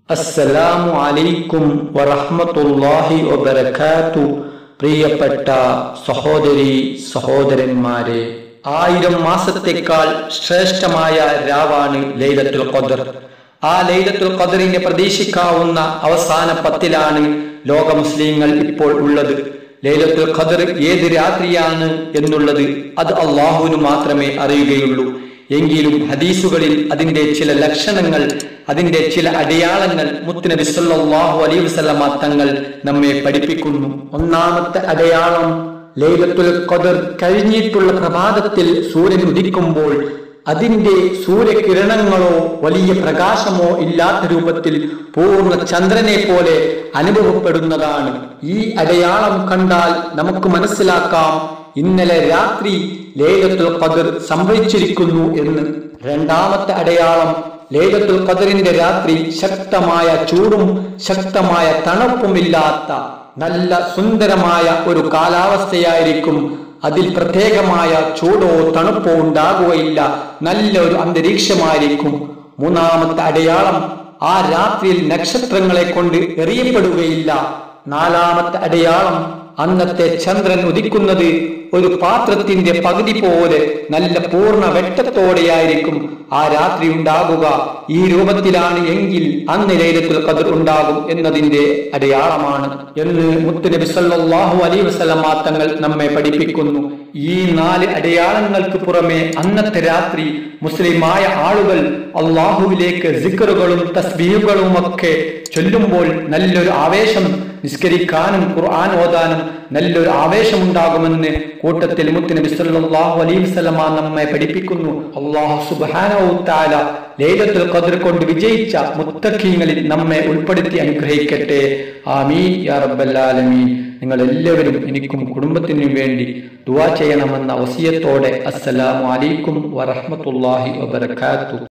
അസ്സലാമു അലൈക്കും വറഹ്മത്തുള്ളാഹി വബറകാതു പ്രിയപ്പെട്ട സഹോദരി സഹോദരന്മാരെ ആയിരം മാസത്തേക്കാൾ ശ്രേഷ്ഠമായ രാവാണ് ലൈലത്തുൽ ഖദർ ആ ലൈലത്തുൽ ഖദറിനെ പ്രതീക്ഷിക്കാവുന്ന അവസാന പത്തിലാണ് ലോക മുസ്ലിങ്ങൾ ഇപ്പോൾ ഉള്ളത് ലൈലത്തുൽ ഖദർ ഏത് രാത്രിയാണ് എന്നുള്ളത് അത് അള്ളാഹുവിന് മാത്രമേ അറിയുകയുള്ളൂ എങ്കിലും ഹദീസുകളിൽ അതിന്റെ ചില ലക്ഷണങ്ങൾ അതിന്റെ ചില അടയാളങ്ങൾ മുത്തുനബി സല്ലല്ലാഹു അലൈഹി വസല്ലമ തങ്ങൾ നമ്മെ പഠിപ്പിക്കുന്നു ഒന്നാമത്തെ അടയാളം ലൈലത്തുൽ ഖദർ കഴിഞ്ഞിട്ടുള്ള പ്രഭാതത്തിൽ സൂര്യൻ ഉദിക്കുമ്പോൾ അതിന്റെ സൂര്യകിരണങ്ങളോ വലിയ പ്രകാശമോ ഇല്ലാത്ത രൂപത്തിൽ പൂർണ്ണ ചന്ദ്രനെ പോലെ അനുഭവപ്പെടുന്നതാണ് ഈ അടയാളം കണ്ടാൽ നമുക്ക് മനസ്സിലാക്കാം ഇന്നലെ രാത്രി ലേലത്തുൽ ഖദർ സംഭവിച്ചിരിക്കുന്നു എന്ന് രണ്ടാമത്തെ അടയാളം ലേലത്തുൽ ഖദറിന്റെ രാത്രി ശക്തമായ ചൂടും ശക്തമായ തണുപ്പുമില്ലാത്ത നല്ല സുന്ദരമായ ഒരു കാലാവസ്ഥയായിരിക്കും അതിൽ പ്രത്യേകമായ ചൂടോ തണുപ്പോ ഉണ്ടാകുകയില്ല നല്ലൊരു അന്തരീക്ഷമായിരിക്കും മൂന്നാമത്തെ അടയാളം ആ രാത്രിയിൽ നക്ഷത്രങ്ങളെ കൊണ്ട് എറിയപ്പെടുകയില്ല നാലാമത്തെ അടയാളം അന്നത്തെ ചന്ദ്രൻ ഉദിക്കുന്നത് ഒരു പാത്രത്തിന്റെ പകുതി പോലെ നല്ല പൂർണ്ണ വെട്ടത്തോടെയായിരിക്കും ആ രാത്രി ഉണ്ടാകുക ഈ രൂപത്തിലാണ് എങ്കിൽ അന്ന് ലൈലത്തുൽ ഖദർ ഉണ്ടാകും എന്നതിന്റെ അടയാളമാണ് എന്ന് മുത്തുനബി സല്ലല്ലാഹു അലൈഹി വസല്ലമ തങ്ങൾ നമ്മെ പഠിപ്പിക്കുന്നു ഈ നാല് അടയാളങ്ങൾക്ക് പുറമെ അന്നത്തെ രാത്രി മുസ്ലിമായ ആളുകൾ അള്ളാഹുവിലേക്ക് സിക്കറുകളും തസ്ബീഹുകളും ഒക്കെ ചൊല്ലുമ്പോൾ നല്ലൊരു ആവേശം നിസ്കരിക്കാനും ഖുർആൻ ഓതാനും നല്ലൊരു ആവേശമുണ്ടാകുമെന്ന് കൂട്ടത്തിൽ മുത്തുനബി സല്ലല്ലാഹു അലൈഹി വസല്ലമ നമ്മെ പഠിപ്പിക്കുന്നു അള്ളാഹു സുബ്ഹാനഹു തആല ലൈലത്തുൽ ഖദ്ർ കൊണ്ട് വിജയിച്ച മുത്തഖീങ്ങളിൽ നമ്മെ ഉൾപ്പെടുത്തി അനുഗ്രഹിക്കട്ടെ ആമീൻ യാ റബ്ബൽ ആലമീൻ നിങ്ങൾ എല്ലാവരും എനിക്കും കുടുംബത്തിനും വേണ്ടി ദുആ ചെയ്യണമെന്ന വസിയത്തോടെ അസ്സലാമു അലൈക്കും വറഹ്മത്തുള്ളാഹി വബറകാതുഹു